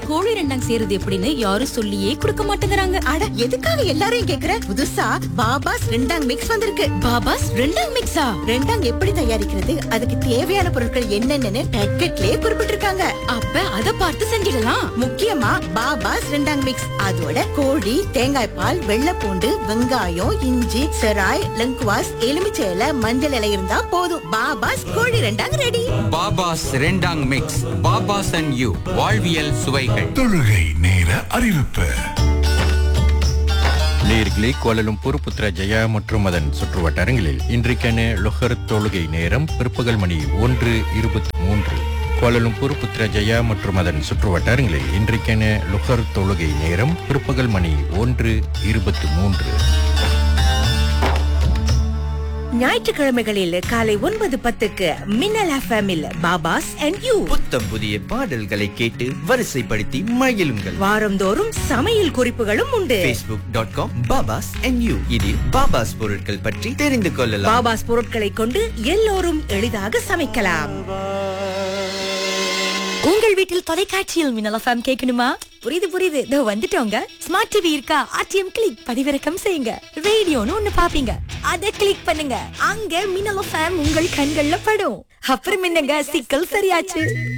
கோழி ரெண்டாங் சேருது எப்படின்னு யாரும் சொல்லியே கொடுக்க மாட்டேங்கிறாங்க அட எதுக்காக எல்லாரையும் கேக்குற புதுசா பாபாஸ் ரெண்டாங் மிக்ஸ் வந்திருக்கு பாபாஸ் ரெண்டாங் மிக்ஸா ரெண்டாங் எப்படி தயாரிக்கிறது அதுக்கு தேவையான பொருட்கள் என்னென்னு பேக்கெட்லயே குறிப்பிட்டிருக்காங்க அப்ப அத பார்த்து செஞ்சிடலாம் முக்கியமா பாபாஸ் ரெண்டாங் மிக்ஸ் அதோட கோழி தேங்காய் பால் வெள்ளைப்பூண்டு வெங்காயம் இஞ்சி செராய் லங்குவாஸ் எலுமிச்சை இலை மஞ்சள் இலை இருந்தா போதும் பாபாஸ் கோழி rendang ready Babas rendang mix Babas and you வாழ்வியல் சுவைகள் தொழுகை நேர அறிவிப்பு நேர்களே கோலலும்பூர் புத்ரா ஜெயா மற்றும் அதன் சுற்றுவட்டாரங்களில் இன்றைக்கான லொஹர் தொழுகை நேரம் பிற்பகல் மணி ஒன்று இருபத்தி மூன்று கோலலும்பூர் புத்ரா ஜெயா மற்றும் அதன் சுற்றுவட்டாரங்களில் இன்றைக்கான லுஹர் தொழுகை நேரம் பிற்பகல் மணி ஒன்று இருபத்தி மூன்று ஞாயிற்றுக்கிழமைகளில் காலை ஒன்பது பத்துக்கு மின்னல் எஃப்எம்மில் பாபாஸ் அண்ட் யூ புத்தம் புதிய பாடல்களை கேட்டு வரிசைப்படுத்தி மகிழுங்கள் வாரந்தோறும் சமையல் குறிப்புகளும் உண்டு facebook.com dot com Babas and you இதில் பாபாஸ் பொருட்கள் பற்றி தெரிந்து கொள்ளலாம் பாபாஸ் பொருட்களை கொண்டு எல்லோரும் எளிதாக சமைக்கலாம் உங்கள் வீட்டில் தொலைக்காட்சியில் மின்னல் எஃப்எம் கேட்கணுமா புரியுது புரியுது இதோ வந்துட்டோங்க ஸ்மார்ட் டிவி இருக்கா ஆர்டிஎம் கிளிக் பதிவிறக்கம் செய்யுங்க ரேடியோன்னு ஒண்ணு பாப்பீங்க அத கிளிக் பண்ணுங்க அங்க மின்னல் எஃப்எம் உங்கள் கண்கள்ல படும் அப்புறம் என்னங்க சிக்கல் சரியாச்சு